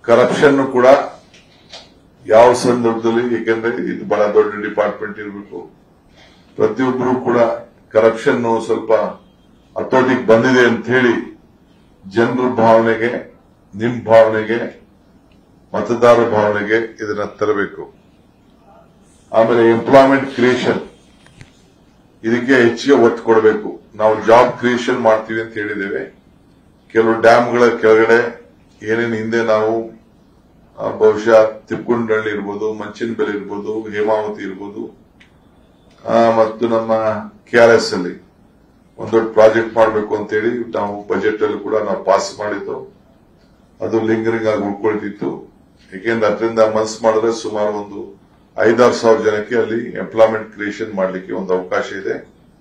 corruption ಕೂಡ ಯಾವ ಸಂದರ್ಭದಲ್ಲಿ ಏಕೆಂದ್ರೆ ಇದು ಬಹಳ ದೊಡ್ಡ ಡಿಪಾರ್ಟ್ಮೆಂಟ್ ಇರಬೇಕು ಪ್ರತಿಯೊಬ್ಬರು ಕೂಡ ಕರಪ್ಷನ್ ಸ್ವಲ್ಪ ಹತೋಟಿಗೆ ಬಂದಿದೆ ಅಂತ ಹೇಳಿ ಜನರ ಭಾವನೆಗೆ ನಿಮ್ ಭಾವನೆಗೆ ಮತದಾರರ ಭಾವನೆಗೆ ಇದನ್ನ ತರಬೇಕು ಆಮೇಲೆ ಎಂಪ್ಲಾಯ್ಮೆಂಟ್ ಕ್ರಿಯೇಷನ್ ಇದಕ್ಕೆ ಹೆಚ್ಚಿಗೆ ಒತ್ತು ಕೊಡಬೇಕು ನಾವು ಜಾಬ್ ಕ್ರಿಯೇಷನ್ ಮಾಡ್ತೀವಿ ಅಂತ ಹೇಳಿದ್ದೇವೆ ಕೆಲವು ಡ್ಯಾಮ್ಗಳ ಕೆಳಗಡೆ ಏನೇನು ಹಿಂದೆ ನಾವು ಆ, ಬಹುಶಃ ತಿಪ್ಪಗುಂಡಳ್ಳಿ ಇರ್ಬೋದು ಮಂಚಿನ ಬೆಲೆ ಇರ್ಬೋದು ಹೇಮಾವತಿ ಇರ್ಬೋದು ಆ, ಮತ್ತು ನಮ್ಮ ಕೆಆರ್ಎಸ್ ಅಲ್ಲಿ ಒಂದು ದೊಡ್ಡ ಪ್ರಾಜೆಕ್ಟ್ ಮಾಡಬೇಕು ಅಂತೇಳಿ ನಾವು ಬಜೆಟ್ ಅಲ್ಲಿ ಕೂಡ ನಾವು ಪಾಸ್ ಮಾಡಿದ್ದು ಅದು ಲಿಂಗರಿಂಗ್ ಆಗಿ ಉಳ್ಕೊಳ್ತಿತ್ತು ಏಕೆಂದ್ರೆ ಅದರಿಂದ ಮನಸ್ಸು ಮಾಡಿದ್ರೆ ಸುಮಾರು ಒಂದು ಐದಾರು ಸಾವಿರ ಜನಕ್ಕೆ ಅಲ್ಲಿ ಎಂಪ್ಲಾಯ್ಮೆಂಟ್ ಕ್ರಿಯೇಷನ್ ಮಾಡಲಿಕ್ಕೆ ಒಂದು ಅವಕಾಶ ಇದೆ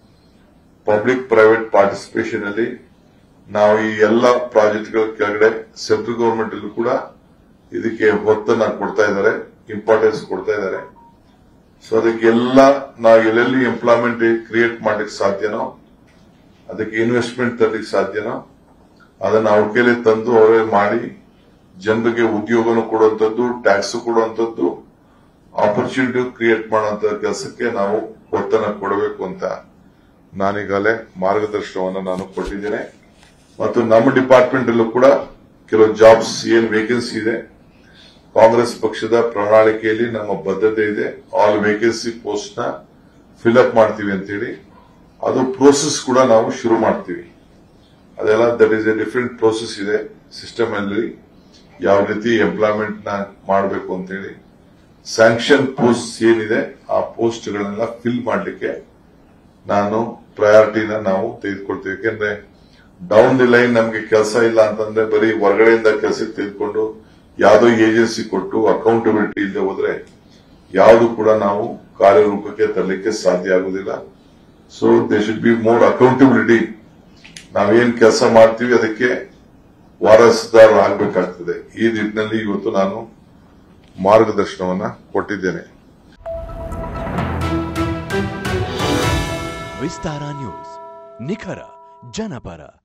ಪಬ್ಲಿಕ್ ಪ್ರೈವೇಟ್ ಪಾರ್ಟಿಸಿಪೇಷನ್ ಅಲ್ಲಿ ನಾವು ಈ ಎಲ್ಲ ಪ್ರಾಜೆಕ್ಟ್ಗಳ ಕೆಳಗಡೆ ಸೆಂಟ್ರಲ್ ಗವರ್ಮೆಂಟ್ ಅಲ್ಲೂ ಕೂಡ ಇದಕ್ಕೆ ಒತ್ತನ್ನ ಕೊಡ್ತಾ ಇದ್ದಾರೆ ಇಂಪಾರ್ಟೆನ್ಸ್ ಕೊಡ್ತಾ ಇದ್ದಾರೆ ಸೊ ಅದಕ್ಕೆಲ್ಲ ನಾವು ಎಲ್ಲೆಲ್ಲಿ ಎಂಪ್ಲಾಯ್ಮೆಂಟ್ ಕ್ರಿಯೇಟ್ ಮಾಡ್ಲಿಕ್ಕೆ ಸಾಧ್ಯನೋ ಅದಕ್ಕೆ ಇನ್ವೆಸ್ಟ್ಮೆಂಟ್ ತರಲಿಕ್ಕೆ ಸಾಧ್ಯನೋ ಅದನ್ನ ಅವ್ರ ಕೈಲಿ ತಂದು ಅವರೇ ಮಾಡಿ ಜನರಿಗೆ ಉದ್ಯೋಗನೂ ಕೊಡುವಂಥದ್ದು ಟ್ಯಾಕ್ಸ್ ಕೊಡುವಂಥದ್ದು ಆಪರ್ಚುನಿಟಿ ಕ್ರಿಯೇಟ್ ಮಾಡುವಂತ ಕೆಲಸಕ್ಕೆ ನಾವು ಒತ್ತನ್ನು ಕೊಡಬೇಕು ಅಂತ ನಾನೀಗಾಗಲೇ ಮಾರ್ಗದರ್ಶನವನ್ನು ನಾನು ಕೊಟ್ಟಿದ್ದೇನೆ ಮತ್ತು ನಮ್ಮ ಡಿಪಾರ್ಟ್ಮೆಂಟ್ ಅಲ್ಲೂ ಕೂಡ ಕೆಲವು ಜಾಬ್ಸ್ ಏನ್ ವೇಕೆನ್ಸಿ ಇದೆ ಕಾಂಗ್ರೆಸ್ ಪಕ್ಷದ ಪ್ರಣಾಳಿಕೆಯಲ್ಲಿ ನಮ್ಮ ಬದ್ಧತೆ ಇದೆ ಆಲ್ ವೇಕೆನ್ಸಿ ಪೋಸ್ಟ್ ನ ಫಿಲ್ಅಪ್ ಮಾಡ್ತೀವಿ ಅಂತೇಳಿ ಅದು ಪ್ರೋಸೆಸ್ ಕೂಡ ನಾವು ಶುರು ಮಾಡ್ತೀವಿ ಅದೆಲ್ಲ that is a different process ಇದೆ ಸಿಸ್ಟಮ್ ಅಲ್ಲಿ ಯಾವ ರೀತಿ ಎಂಪ್ಲಾಯ್ಮೆಂಟ್ ನ ಮಾಡಬೇಕು ಅಂತೇಳಿ ಸ್ಯಾಂಕ್ಷನ್ ಪೋಸ್ಟ್ ಏನಿದೆ ಆ ಪೋಸ್ಟ್ ಗಳನ್ನೆಲ್ಲ ಫಿಲ್ ಮಾಡಲಿಕ್ಕೆ ನಾನು ಪ್ರಯಾರಿಟಿನ ನಾವು ತೆಗೆದುಕೊಳ್ತೀವಿ ಯಾಕೆಂದ್ರೆ ಡೌನ್ ದಿ ಲೈನ್ ನಮಗೆ ಕೆಲಸ ಇಲ್ಲ ಅಂತಂದ್ರೆ ಬರೀ ಹೊರಗಡೆಯಿಂದ ಕೆಲಸಕ್ಕೆ ತೆಗೆದುಕೊಂಡು ಯಾವುದೋ ಏಜೆನ್ಸಿ ಕೊಟ್ಟು ಅಕೌಂಟಬಿಲಿಟಿ ಇಲ್ಲದೆ ಹೋದ್ರೆ ಯಾವುದು ಕೂಡ ನಾವು ಕಾರ್ಯರೂಪಕ್ಕೆ ತರಲಿಕ್ಕೆ ಸಾಧ್ಯ ಆಗುದಿಲ್ಲ so they should be more accountability ನಾವೇನ್ ಕೆಲಸ ಮಾಡ್ತೀವಿ ಅದಕ್ಕೆ ವಾರಸುದಾರ ಆಗಬೇಕಾಗ್ತದೆ ಈ ನಿಟ್ಟಿನಲ್ಲಿ ಇವತ್ತು ನಾನು ಮಾರ್ಗದರ್ಶನವನ್ನ ಕೊಟ್ಟಿದ್ದೇನೆ ವಿಸ್ತಾರ ನ್ಯೂಸ್ ನಿಖರ ಜನಪರ